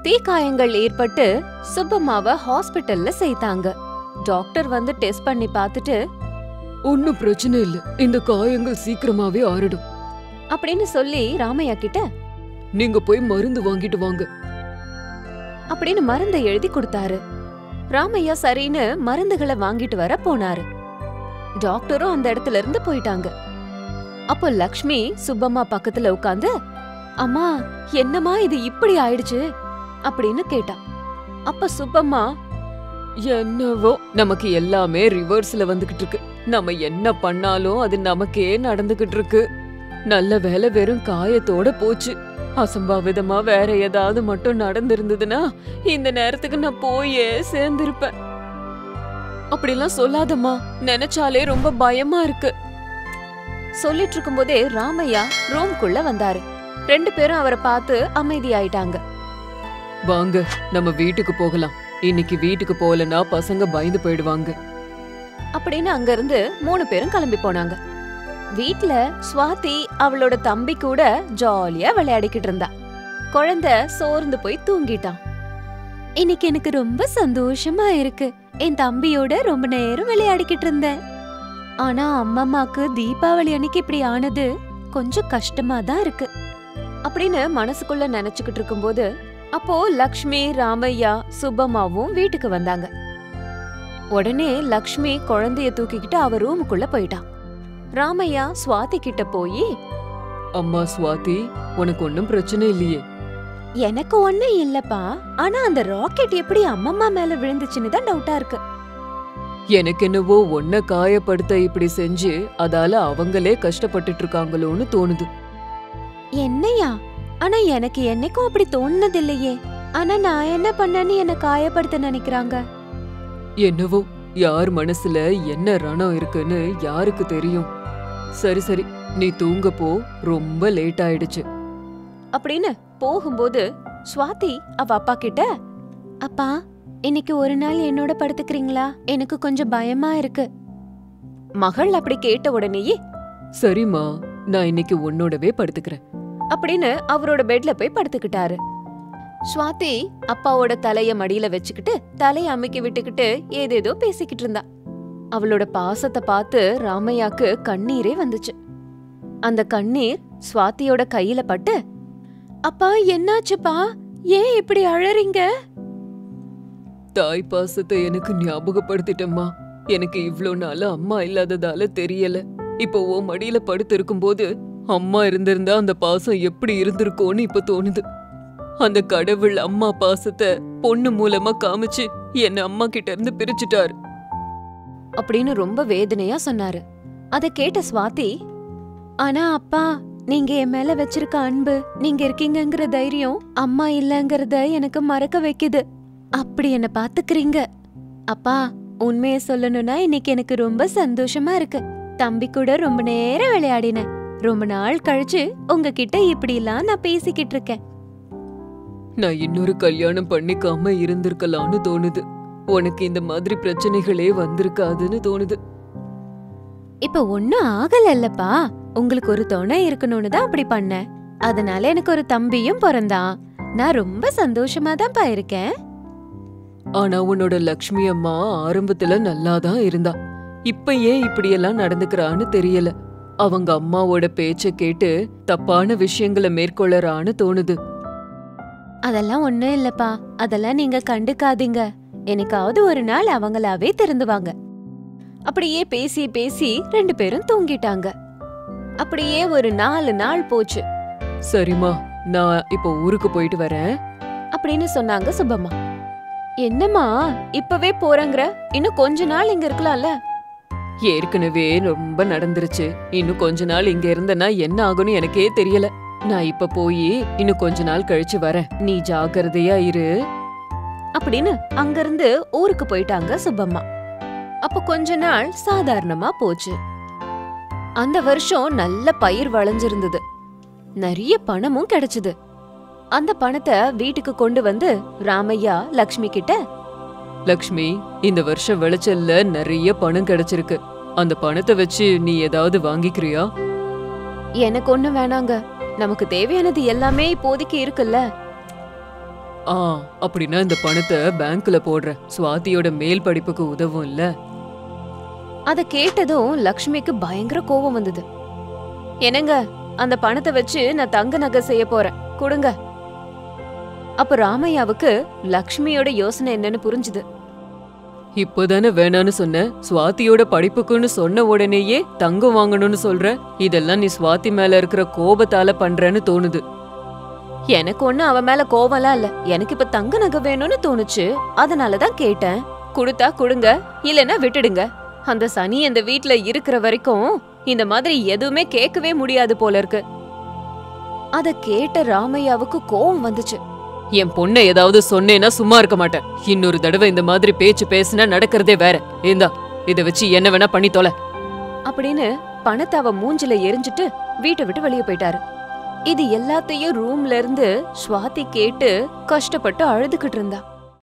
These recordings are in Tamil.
தீக்காயங்கள் ஏற்பட்டு சுப்பம்மாவ ஹாஸ்பிட்டல்ல சேர்த்தாங்க டாக்டர் வந்து டெஸ்ட் பண்ணி பார்த்துட்டு ஒன்னும் பிரச்சனை இல்ல இந்த காயங்கள் சீக்கிரமாவே ஆறிடும் அப்படின்னு சொல்லி ராமையா கிட்ட நீங்க போய் மருந்து வாங்கிட்டு வாங்க அப்படின்னு மருந்தை எழுதி கொடுத்தாரு ராமையா சரின்னு மருந்துகளை வாங்கிட்டு வர போனாரு டாக்டரும் அந்த இடத்துல இருந்து போயிட்டாங்க அப்போ லக்ஷ்மி சுப்பம்மா பக்கத்துல உட்காந்து அம்மா என்னம்மா இது இப்படி ஆயிடுச்சு அப்படின்னு கேட்டா அப்ப சுப்பம்மா என்னவோ நமக்கு எல்லாமே ரிவர்ஸ்ல வந்துகிட்டு இருக்கு நம்ம என்ன பண்ணாலும் அது நமக்கே நடந்துகிட்டு இருக்கு நல்ல வேலை வெறும் காயத்தோட போச்சு அசம்பாவிதமா வேற ஏதாவது மட்டும் நடந்திருந்ததுன்னா இந்த நேரத்துக்கு நான் போயே சேர்ந்திருப்பேன் அப்படிலாம் சொல்லாதம்மா நினைச்சாலே ரொம்ப பயமா இருக்கு சொல்லிட்டு இருக்கும்போதே ராமையா ரூம்குள்ள வந்தாரு ரெண்டு பேரும் அவரை பார்த்து அமைதியாயிட்டாங்க வாங்க நம்ம வீட்டுக்கு போகலாம் இன்னைக்கு வீட்டுக்கு போகலன்னா பசங்க பயந்து போயிடுவாங்க அப்படின்னு அங்கிருந்து மூணு பேரும் கிளம்பி போனாங்க வீட்ல சுவாதி அவளோட தம்பி கூட ஜாலியா விளையாடிக்கிட்டு இருந்தா குழந்தை சோர்ந்து போய் தூங்கிட்டான் இன்னைக்கு எனக்கு ரொம்ப சந்தோஷமா இருக்கு என் தம்பியோட ரொம்ப நேரம் விளையாடிக்கிட்டு இருந்தேன் ஆனா அம்மம்மாக்கு தீபாவளி அன்னைக்கு இப்படி ஆனது கொஞ்சம் கஷ்டமா தான் இருக்கு அப்படின்னு மனசுக்குள்ள நினைச்சுக்கிட்டு இருக்கும்போது அப்போ லக்ஷ்மி ராமையா சுப்பம்மாவும் வீட்டுக்கு வந்தாங்க உடனே லக்ஷ்மி குழந்தைய தூக்கிக்கிட்டு அவ ரூமுக்குள்ள போயிட்டான் ராமையா சுவாதி கிட்ட போய் அம்மா சுவாதி உனக்கு ஒன்னும் பிரச்சனை இல்லையே எனக்கு ஒண்ணு இல்லப்பா ஆனா அந்த ராக்கெட் எப்படி அம்மம்மா மேல விழுந்துச்சுன்னு தான் டவுட்டா இருக்கு எனக்கு என்னவோ ஒன்ன காயப்படுத்த இப்படி செஞ்சு அதால அவங்களே கஷ்டப்பட்டுட்டு இருக்காங்களோன்னு தோணுது என்னையா ஆனா எனக்கு என்னைக்கும் அப்படி தோணுனது இல்லையே ஆனா நான் என்ன பண்ணேன்னு என்ன காயப்படுத்த நினைக்கிறாங்க என்னவோ யார் மனசுல என்ன ரணம் இருக்குன்னு யாருக்கு தெரியும் சரி சரி நீ தூங்க போ ரொம்ப லேட் ஆயிடுச்சு அப்படின்னு போகும்போது சுவாதி அவ அப்பா கிட்ட அப்பா இன்னைக்கு ஒரு நாள் என்னோட படுத்துக்கிறீங்களா எனக்கு கொஞ்சம் பயமா இருக்கு மகள் அப்படி கேட்ட உடனேயே சரிம்மா நான் இன்னைக்கு உன்னோடவே படுத்துக்கிறேன் அப்படின்னு அவரோட பெட்ல போய் படுத்துக்கிட்டாரு ஸ்வாதி அப்பாவோட தலைய மடியில வச்சுக்கிட்டு தலைய அமுக்கி விட்டுக்கிட்டு ஏதேதோ பேசிக்கிட்டு இருந்தா அவளோட பாசத்தை பார்த்து ராமையாக்கு கண்ணீரே வந்துச்சு அந்த கண்ணீர் ஸ்வாதியோட கையில பட்டு அப்பா என்னாச்சுப்பா ஏன் இப்படி அழறீங்க தாய் பாசத்தை எனக்கு ஞாபகப்படுத்திட்டம்மா எனக்கு இவ்ளோ நாளா அம்மா இல்லாததால தெரியல இப்போ உன் மடியில படுத்து இருக்கும்போது அம்மா இருந்திருந்தா அந்த பாசம் எப்படி இருந்திருக்கோன்னு இப்ப தோணுது அந்த கடவுள் அம்மா பாசத்தை பொண்ணு மூலமா காமிச்சு என்ன அம்மா கிட்ட இருந்து பிரிச்சுட்டாரு அப்படின்னு ரொம்ப வேதனையா சொன்னாரு அத கேட்ட ஸ்வாதி ஆனா அப்பா நீங்க என் மேல வச்சிருக்க அன்பு நீங்க இருக்கீங்கங்கிற தைரியம் அம்மா இல்லங்கறத எனக்கு மறக்க வைக்குது அப்படி என்ன பாத்துக்கிறீங்க அப்பா உண்மைய சொல்லணும்னா இன்னைக்கு எனக்கு ரொம்ப சந்தோஷமா இருக்கு தம்பி கூட ரொம்ப நேரம் விளையாடினேன் ரொம்ப நாள் கழிச்சு உங்ககிட்ட இப்படி எல்லாம் நான் பேசிக்கிட்டு இருக்கேன் நான் இன்னொரு கல்யாணம் பண்ணிக்காம இருந்திருக்கலாம்னு தோணுது உனக்கு இந்த மாதிரி பிரச்சனைகளே வந்திருக்காதுன்னு தோணுது இப்ப ஒண்ணும் ஆகல இல்லப்பா உங்களுக்கு ஒரு துணை இருக்கணும்னு தான் அப்படி பண்ணேன் அதனால எனக்கு ஒரு தம்பியும் பிறந்தான் நான் ரொம்ப சந்தோஷமா தான்ப்பா இருக்கேன் ஆனா உன்னோட லக்ஷ்மி அம்மா ஆரம்பத்துல நல்லாதான் இருந்தா இப்ப ஏன் இப்படியெல்லாம் நடந்துக்கறான்னு தெரியல அவங்க அம்மாவோட பேச்ச கேட்டு தப்பான விஷயங்களை மேற்கொள்ளறான்னு தோணுது அதெல்லாம் ஒண்ணும் இல்லப்பா அதெல்லாம் நீங்க கண்டுக்காதீங்க என்னைக்காவது ஒரு நாள் அவங்களாவே திருந்துவாங்க அப்படியே பேசி பேசி ரெண்டு பேரும் தூங்கிட்டாங்க அப்படியே ஒரு நாலு நாள் போச்சு சரிம்மா நான் இப்போ ஊருக்கு போயிட்டு வரேன் அப்படின்னு சொன்னாங்க சுப்பம்மா என்னம்மா இப்பவே போறேங்கிற இன்னும் கொஞ்ச நாள் இங்க இருக்கலாம்ல ஏற்கனவே ரொம்ப நடந்துருச்சு இன்னும் கொஞ்ச நாள் இங்க இருந்தனா என்ன ஆகும்னு எனக்கே தெரியல நான் இப்ப போய் இன்னும் கொஞ்ச நாள் கழிச்சு வரேன் நீ ஜாக்கிரதையா இரு அப்படின்னு அங்கிருந்து ஊருக்கு போயிட்டாங்க சுப்பம்மா அப்ப கொஞ்ச நாள் சாதாரணமா போச்சு அந்த வருஷம் நல்ல பயிர் விளைஞ்சிருந்தது நிறைய பணமும் கிடைச்சது அந்த பணத்தை வீட்டுக்கு கொண்டு வந்து ராமையா லக்ஷ்மி கிட்ட லக்ஷ்மி இந்த வருஷம் விளைச்சல்ல நிறைய பணம் கிடைச்சிருக்கு அந்த பணத்தை வச்சு நீ ஏதாவது வாங்கிக்கிறியா எனக்கு ஒண்ணு வேணாங்க நமக்கு தேவையானது எல்லாமே இப்போதைக்கு இருக்குல்ல ஆ அப்படின்னா இந்த பணத்தை பேங்க்ல போடுறேன் சுவாதியோட மேல் படிப்புக்கு உதவும் இல்ல அத கேட்டதும் லக்ஷ்மிக்கு பயங்கர கோபம் வந்தது என்னங்க அந்த பணத்தை வச்சு நான் தங்க நகை செய்ய போறேன் கொடுங்க அப்ப ராமையாவுக்கு லக்ஷ்மியோட யோசனை என்னன்னு புரிஞ்சுது இப்போதானே வேணான்னு சொன்ன சுவாதியோட படிப்புக்குன்னு சொன்ன உடனேயே தங்கம் வாங்கணும்னு சொல்ற இதெல்லாம் நீ சுவாதி மேல இருக்கிற கோபத்தால பண்றேன்னு தோணுது எனக்கு ஒண்ணு அவ மேல கோவம்லாம் இல்ல எனக்கு இப்ப தங்க நகை வேணும்னு தோணுச்சு அதனாலதான் கேட்டேன் கொடுத்தா கொடுங்க இல்லனா விட்டுடுங்க அந்த சனி அந்த வீட்ல இருக்கிற வரைக்கும் இந்த மாதிரி எதுவுமே கேட்கவே முடியாது போல இருக்கு அத கேட்ட ராமையாவுக்கு கோவம் வந்துச்சு என் பொண்ணை ஏதாவது சொன்னேன்னா சும்மா இருக்க மாட்டேன் இன்னொரு தடவை இந்த மாதிரி பேச்சு பேசினா நடக்கிறதே வேற இந்தா இத வச்சு என்ன வேணா பண்ணி தொலை அப்படின்னு பணத்தை அவ மூஞ்சில எரிஞ்சிட்டு வீட்டை விட்டு வெளியே போயிட்டாரு இது எல்லாத்தையும் ரூம்ல இருந்து ஸ்வாதி கேட்டு கஷ்டப்பட்டு அழுதுகிட்டு இருந்தா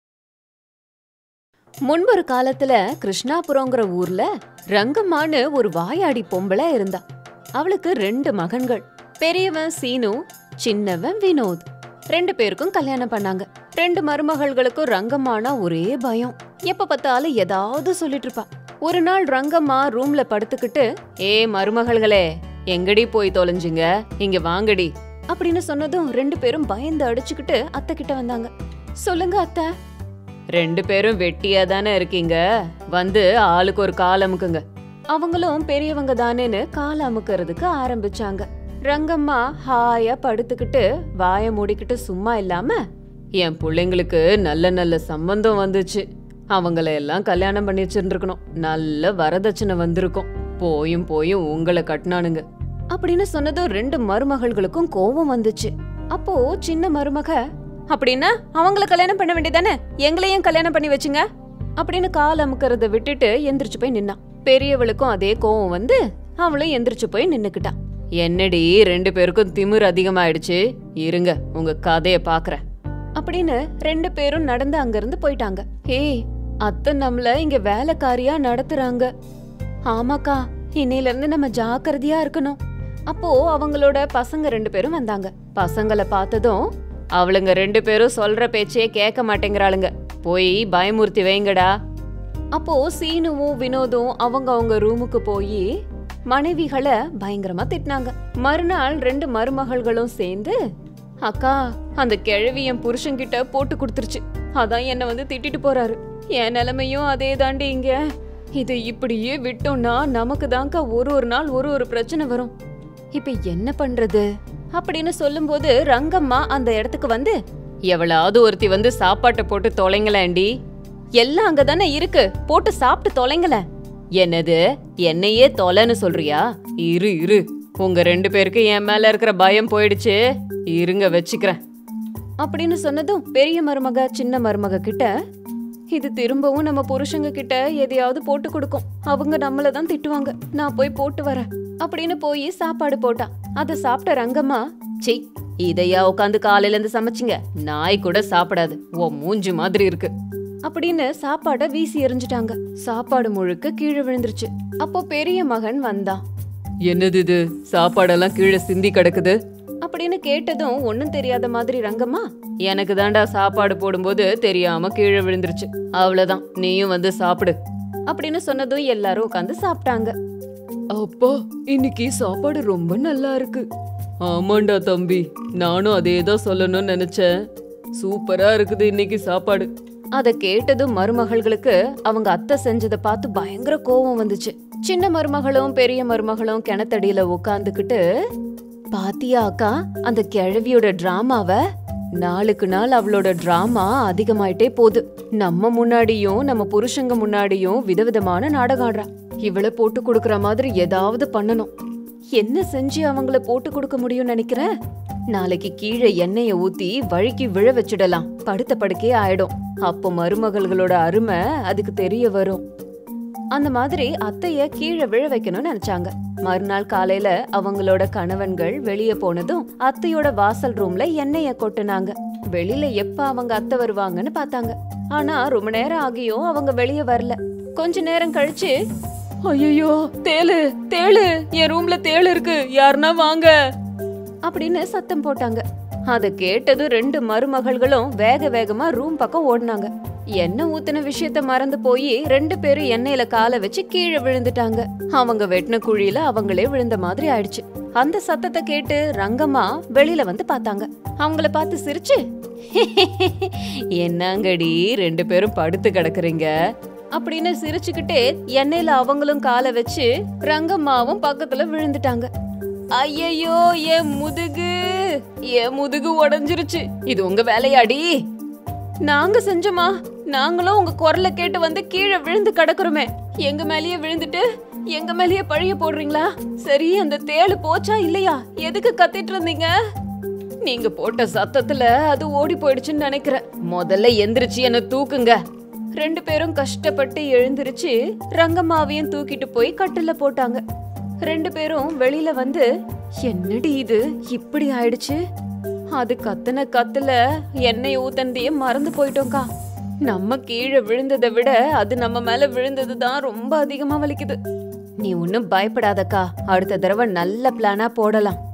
முன்பொரு காலத்துல கிருஷ்ணாபுரங்கிற ஊர்ல ரங்கம்மான்னு ஒரு வாயாடி பொம்பளை இருந்தா அவளுக்கு ரெண்டு மகன்கள் பெரியவன் சீனு சின்னவன் வினோத் ரெண்டு பேருக்கும் கல்யாணம் பண்ணாங்க ரெண்டு மருமகள்களுக்கும் ரங்கம்மானா ஒரே பயம் எப்ப பார்த்தாலும் ஏதாவது சொல்லிட்டு இருப்பா ஒரு நாள் ரங்கம்மா ரூம்ல படுத்துக்கிட்டு ஏ மருமகள்களே எங்கடி போய் தொலைஞ்சிங்க இங்க வாங்கடி அப்படின்னு சொன்னதும் ரெண்டு பேரும் பயந்து அடிச்சுக்கிட்டு அத்தை கிட்ட வந்தாங்க சொல்லுங்க அத்தை ரெண்டு பேரும் வெட்டியா தானே இருக்கீங்க வந்து ஆளுக்கு ஒரு கால் அமுக்குங்க அவங்களும் பெரியவங்க தானேன்னு கால் அமுக்கிறதுக்கு ஆரம்பிச்சாங்க ரங்கம்மா ஹாயா படுத்துக்கிட்டு வாய மூடிக்கிட்டு சும்மா இல்லாம என் பிள்ளைங்களுக்கு நல்ல நல்ல சம்பந்தம் வந்துச்சு அவங்கள எல்லாம் கல்யாணம் பண்ணி வச்சிருந்துருக்கணும் நல்ல வரதட்சணை வந்திருக்கும் போயும் போயும் உங்களை கட்டினானுங்க அப்படின்னு சொன்னதும் ரெண்டு மருமகள்களுக்கும் கோபம் வந்துச்சு அப்போ சின்ன மருமக அப்படின்னா அவங்கள கல்யாணம் பண்ண வேண்டியதானே எங்களையும் கல்யாணம் பண்ணி வச்சுங்க அப்படின்னு கால் அமுக்கறத விட்டுட்டு எந்திரிச்சு போய் நின்னான் பெரியவளுக்கும் அதே கோவம் வந்து அவளும் எந்திரிச்சு போய் நின்னுக்கிட்டான் என்னடி ரெண்டு பேருக்கும் திமிர் அதிகமாயிடுச்சு இருங்க உங்க கதைய பாக்குறேன் அப்படின்னு ரெண்டு பேரும் நடந்து அங்கிருந்து போயிட்டாங்க ஏய் அத்தை நம்மள இங்க வேலைக்காரியா நடத்துறாங்க ஆமாக்கா இன்னையில இருந்து நம்ம ஜாக்கிரதையா இருக்கணும் அப்போ அவங்களோட பசங்க ரெண்டு பேரும் வந்தாங்க பசங்கள பார்த்ததும் அவளுங்க ரெண்டு பேரும் சொல்ற பேச்சே கேட்க மாட்டேங்கிறாளுங்க போய் பயமுறுத்தி வைங்கடா அப்போ சீனுவும் வினோதும் அவங்க அவங்க ரூமுக்கு போய் மனைவிகளை பயங்கரமா திட்டினாங்க மறுநாள் ரெண்டு மருமகள்களும் சேர்ந்து அக்கா அந்த கிழவி என் புருஷன்கிட்ட போட்டு கொடுத்துருச்சு அதான் என்ன வந்து திட்டிட்டு போறாரு என் நிலைமையும் அதே தாண்டி இங்க இது இப்படியே விட்டோம்னா நமக்கு தான்க்கா ஒரு ஒரு நாள் ஒரு ஒரு பிரச்சனை வரும் இப்ப என்ன பண்றது அப்படின்னு சொல்லும்போது ரங்கம்மா அந்த இடத்துக்கு வந்து எவளாவது ஒருத்தி வந்து சாப்பாட்டை போட்டு தொலைங்களேண்டி எல்லாம் அங்கதானே இருக்கு போட்டு சாப்பிட்டு தொலைங்கள என்னது என்னையே தொலைன்னு சொல்றியா இரு இரு உங்க ரெண்டு பேருக்கு என் மேல இருக்கிற பயம் போயிடுச்சு இருங்க வச்சுக்கிறேன் அப்படின்னு சொன்னதும் பெரிய மருமக சின்ன மருமக கிட்ட இது திரும்பவும் நம்ம புருஷங்க கிட்ட எதையாவது போட்டு கொடுக்கும் அவங்க நம்மள தான் திட்டுவாங்க நான் போய் போட்டு வரேன் அப்படின்னு போய் சாப்பாடு போட்டா அத சாப்பிட்ட ரங்கம்மா சி இதையா உட்காந்து காலையில இருந்து சமைச்சிங்க நாய் கூட சாப்பிடாது ஓ மூஞ்சி மாதிரி இருக்கு அப்படின்னு சாப்பாட வீசி எறிஞ்சிட்டாங்க சாப்பாடு முழுக்க கீழே விழுந்துருச்சு அப்போ பெரிய மகன் வந்தான் என்னது இது சாப்பாடெல்லாம் கீழே சிந்தி கிடக்குது அப்படின்னு கேட்டதும் ஒண்ணும் தெரியாத மாதிரி ரங்கம்மா எனக்கு தாண்டா சாப்பாடு போடும்போது தெரியாம கீழே விழுந்துருச்சு அவ்வளவுதான் நீயும் வந்து சாப்பிடு அப்படின்னு சொன்னதும் எல்லாரும் உட்காந்து சாப்பிட்டாங்க அப்பா இன்னைக்கு சாப்பாடு ரொம்ப நல்லா இருக்கு ஆமாண்டா தம்பி நானும் அதே தான் சொல்லணும்னு நினைச்சேன் சூப்பரா இருக்குது இன்னைக்கு சாப்பாடு அத கேட்டதும் மருமகள்களுக்கு அவங்க அத்தை செஞ்சதை பார்த்து பயங்கர கோவம் வந்துச்சு சின்ன மருமகளும் பெரிய மருமகளும் கிணத்தடியில உட்காந்துக்கிட்டு பாத்தியா அக்கா அந்த கிழவியோட டிராமாவ நாளுக்கு நாள் அவளோட டிராமா அதிகமாயிட்டே போகுது நம்ம முன்னாடியும் நம்ம புருஷங்க முன்னாடியும் விதவிதமான நாடகம் ஆடுறா இவள போட்டு கொடுக்கற மாதிரி ஏதாவது பண்ணணும் என்ன செஞ்சு அவங்கள போட்டு கொடுக்க முடியும்னு நினைக்கிற நாளைக்கு கீழே எண்ணெய ஊத்தி வழுக்கி விழ வச்சிடலாம் படுத்த படுக்கையே ஆயிடும் அப்போ மருமகள்களோட அருமை அதுக்கு தெரிய வரும் அந்த மாதிரி அத்தைய கீழே விழ வைக்கணும்னு நினைச்சாங்க மறுநாள் காலையில அவங்களோட கணவன்கள் வெளியே போனதும் அத்தையோட வாசல் ரூம்ல எண்ணெய கொட்டுனாங்க வெளியில எப்ப அவங்க அத்தை வருவாங்கன்னு பார்த்தாங்க ஆனா ரொம்ப நேரம் ஆகியும் அவங்க வெளியே வரல கொஞ்ச நேரம் கழிச்சு ஐயோ தேளு தேளு என் ரூம்ல தேளு இருக்கு யாருன்னா வாங்க அப்படின்னு சத்தம் போட்டாங்க அத கேட்டதும் ரெண்டு மருமகள்களும் வேக வேகமா ரூம் பக்கம் ஓடினாங்க எண்ணெய் ஊத்தின விஷயத்த மறந்து போய் ரெண்டு பேரும் எண்ணெயில காலை வச்சு கீழே விழுந்துட்டாங்க அவங்க வெட்டின குழியில அவங்களே விழுந்த மாதிரி ஆயிடுச்சு அந்த சத்தத்தை கேட்டு ரங்கம்மா வெளியில வந்து பார்த்தாங்க அவங்கள பார்த்து சிரிச்சு என்னங்கடி ரெண்டு பேரும் படுத்து கிடக்குறீங்க அப்படின்னு சிரிச்சுக்கிட்டே எண்ணெயில அவங்களும் காலை வச்சு ரங்கம்மாவும் பக்கத்துல விழுந்துட்டாங்க ஐயையோ என் முதுகு என் முதுகு உடைஞ்சிருச்சு இது உங்க வேலையாடி நாங்க செஞ்சோமா நாங்களும் உங்க குரலை கேட்டு வந்து கீழே விழுந்து கிடக்குறோமே எங்க மேலயே விழுந்துட்டு எங்க மேலயே பழிய போடுறீங்களா சரி அந்த தேளு போச்சா இல்லையா எதுக்கு கத்திட்டு இருந்தீங்க நீங்க போட்ட சத்தத்துல அது ஓடி போயிடுச்சுன்னு நினைக்கிறேன் முதல்ல எந்திரிச்சு என்ன தூக்குங்க ரெண்டு பேரும் கஷ்டப்பட்டு எழுந்திருச்சு ரங்கம்மாவையும் தூக்கிட்டு போய் கட்டில போட்டாங்க ரெண்டு பேரும் வெளியில வந்து என்னடி இது இப்படி ஆயிடுச்சு அது கத்துன கத்துல எண்ணெய் ஊத்தனதையே மறந்து போயிட்டோம்க்கா நம்ம கீழே விழுந்ததை விட அது நம்ம மேல விழுந்தது தான் ரொம்ப அதிகமா வலிக்குது நீ ஒன்னும் பயப்படாதக்கா அடுத்த தடவை நல்ல பிளானா போடலாம்